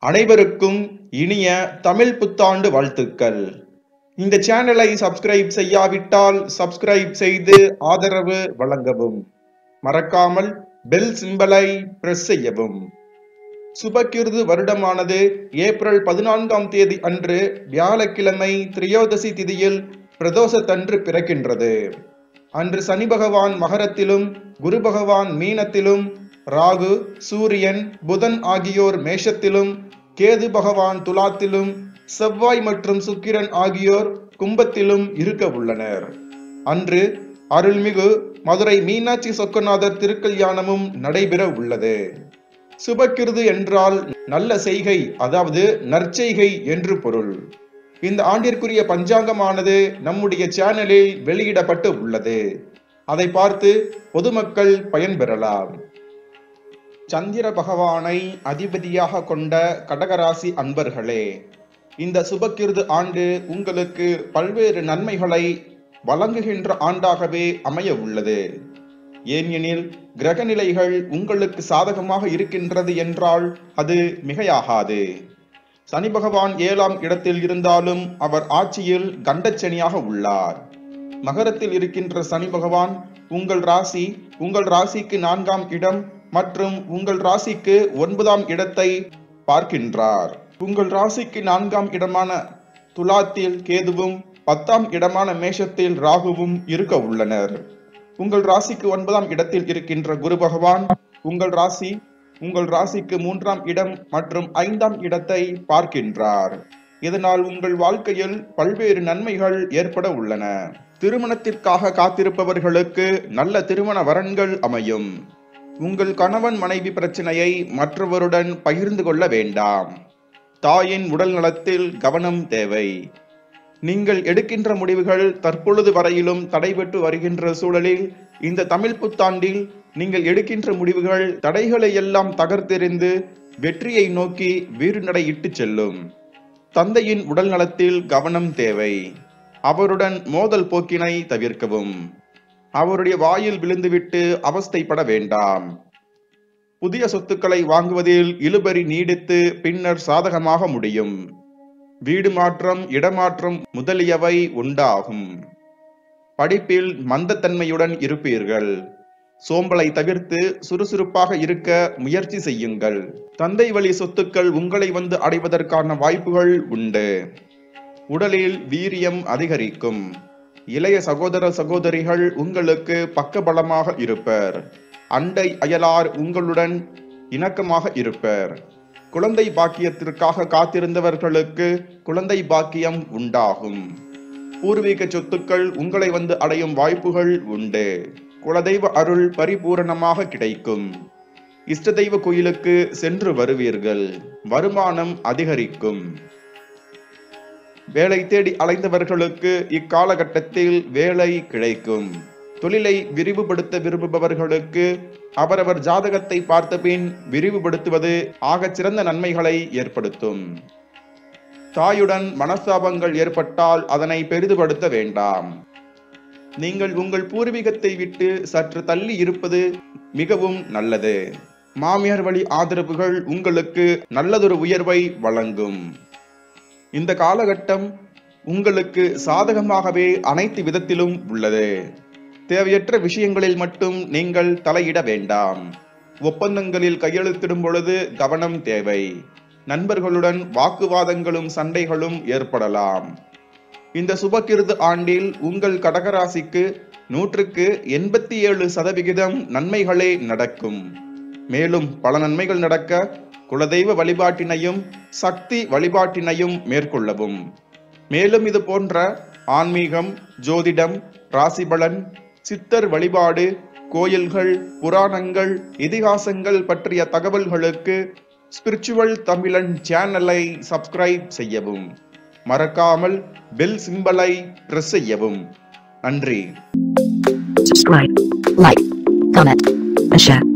அனைவருக்கும் இனிய தமிழ் புத்தாண்டு வாழ்த்துக்கள் இந்த சேனலை சப்ஸ்கிரைப் செய்யாவிட்டால் சப்ஸ்கிரைப் செய்து ஆதரவு வழங்கவும் மறக்காமல் பெல் சிம்பலை பிரஸ் செய்யவும் சுபகிருது வருடமானது ஏப்ரல் பதினான்காம் தேதி அன்று வியாழக்கிழமை திரியோதசி திதியில் பிரதோஷத்தன்று பிறக்கின்றது அன்று சனி பகவான் மகரத்திலும் குரு பகவான் மீனத்திலும் ராகு சூரியன் புதன் ஆகியோர் மேஷத்திலும் கேது பகவான் துலாத்திலும் செவ்வாய் மற்றும் சுக்கிரன் ஆகியோர் கும்பத்திலும் இருக்க உள்ளனர் அன்று அருள்மிகு மதுரை மீனாட்சி சொக்கநாதர் திருக்கல்யாணமும் நடைபெற உள்ளது சுபக்கிருது என்றால் நல்ல செய்கை அதாவது நற்செய்கை என்று பொருள் இந்த ஆண்டிற்குரிய பஞ்சாங்கமானது நம்முடைய சேனலில் வெளியிடப்பட்டு உள்ளது அதை பார்த்து பொதுமக்கள் பயன்பெறலாம் சந்திர பகவானை அதிபதியாக கொண்ட கடகராசி அன்பர்களே இந்த சுபக்கிருது ஆண்டு உங்களுக்கு பல்வேறு நன்மைகளை வழங்குகின்ற ஆண்டாகவே அமைய உள்ளது ஏனெனில் கிரகநிலைகள் உங்களுக்கு சாதகமாக இருக்கின்றது என்றால் அது மிகையாகாது சனி பகவான் ஏழாம் இடத்தில் இருந்தாலும் அவர் ஆட்சியில் கண்டச்சனியாக உள்ளார் மகரத்தில் இருக்கின்ற சனி பகவான் உங்கள் ராசி உங்கள் ராசிக்கு நான்காம் இடம் மற்றும் உங்கள் ராசிக்கு ஒன்பதாம் இடத்தை பார்க்கின்றார் உங்கள் ராசிக்கு நான்காம் இடமான துலாத்தில் கேதுவும் பத்தாம் இடமான மேஷத்தில் ராகுவும் இருக்க உள்ளனர் உங்கள் ராசிக்கு ஒன்பதாம் இடத்தில் இருக்கின்ற குரு பகவான் உங்கள் ராசி உங்கள் ராசிக்கு மூன்றாம் இடம் மற்றும் ஐந்தாம் இடத்தை பார்க்கின்றார் இதனால் உங்கள் வாழ்க்கையில் பல்வேறு நன்மைகள் ஏற்பட உள்ளன திருமணத்திற்காக காத்திருப்பவர்களுக்கு நல்ல திருமண வரன்கள் அமையும் உங்கள் கணவன் மனைவி பிரச்சனையை மற்றவருடன் பகிர்ந்து கொள்ள வேண்டாம் தாயின் உடல் நலத்தில் கவனம் தேவை நீங்கள் எடுக்கின்ற முடிவுகள் தற்பொழுது வரையிலும் தடைபட்டு வருகின்ற சூழலில் இந்த தமிழ் புத்தாண்டில் நீங்கள் எடுக்கின்ற முடிவுகள் தடைகளை எல்லாம் தகர்த்தெறிந்து வெற்றியை நோக்கி வீறுநடை இட்டு செல்லும் தந்தையின் உடல் நலத்தில் கவனம் தேவை அவருடன் மோதல் போக்கினை தவிர்க்கவும் அவருடைய வாயில் விழுந்துவிட்டு அவஸ்தைப்பட வேண்டாம் புதிய சொத்துக்களை வாங்குவதில் இழுபறி நீடித்து பின்னர் சாதகமாக முடியும் வீடு மாற்றம் இடமாற்றம் முதலியவை உண்டாகும் படிப்பில் மந்தத்தன்மையுடன் இருப்பீர்கள் சோம்பலை தவிர்த்து சுறுசுறுப்பாக இருக்க முயற்சி செய்யுங்கள் தந்தை வழி சொத்துக்கள் உங்களை வந்து அடைவதற்கான வாய்ப்புகள் உண்டு உடலில் வீரியம் அதிகரிக்கும் இளைய சகோதர சகோதரிகள் உங்களுக்கு பக்கபலமாக இருப்பர் அண்டை அயலார் உங்களுடன் இணக்கமாக இருப்பர் குழந்தை பாக்கியத்திற்காக காத்திருந்தவர்களுக்கு குழந்தை பாக்கியம் உண்டாகும் பூர்வீக சொத்துக்கள் உங்களை வந்து அடையும் வாய்ப்புகள் உண்டு குலதெய்வ அருள் பரிபூரணமாக கிடைக்கும் இஷ்ட தெய்வ கோயிலுக்கு சென்று வருவீர்கள் வருமானம் அதிகரிக்கும் வேலை தேடி அலைந்தவர்களுக்கு இக்காலகட்டத்தில் வேலை கிடைக்கும் தொழிலை விரிவுபடுத்த விரும்புபவர்களுக்கு அவரவர் ஜாதகத்தை பார்த்தபின் விரிவுபடுத்துவது ஆகச் சிறந்த நன்மைகளை ஏற்படுத்தும் தாயுடன் மனஸ்தாபங்கள் ஏற்பட்டால் அதனை பெரிதுபடுத்த வேண்டாம் நீங்கள் உங்கள் பூர்வீகத்தை விட்டு சற்று தள்ளி இருப்பது மிகவும் நல்லது மாமியார் வழி ஆதரவுகள் உங்களுக்கு நல்லதொரு உயர்வை வழங்கும் இந்த காலகட்டம் உங்களுக்கு சாதகமாகவே அனைத்து விதத்திலும் உள்ளது தேவையற்ற விஷயங்களில் மட்டும் நீங்கள் தலையிட வேண்டாம் ஒப்பந்தங்களில் கையெழுத்திடும் பொழுது கவனம் தேவை நண்பர்களுடன் வாக்குவாதங்களும் சண்டைகளும் ஏற்படலாம் இந்த சுபகிருது ஆண்டில் உங்கள் கடகராசிக்கு நூற்றுக்கு எண்பத்தி ஏழு சதவிகிதம் நன்மைகளே நடக்கும் மேலும் பல நன்மைகள் நடக்க குலதெய்வ வழிபாட்டினையும் சக்தி வழிபாட்டினையும் மேற்கொள்ளவும் மேலும் இது போன்ற ஆன்மீகம் ஜோதிடம் ராசிபலன் சித்தர் வழிபாடு கோயில்கள் புராணங்கள் இதிகாசங்கள் பற்றிய தகவல்களுக்கு ஸ்பிரிச்சுவல் தமிழன் சேனலை சப்ஸ்கிரைப் செய்யவும் மறக்காமல் பெல் சிம்பலை பிரஸ் செய்யவும் நன்றி subscribe, like, comment, and share.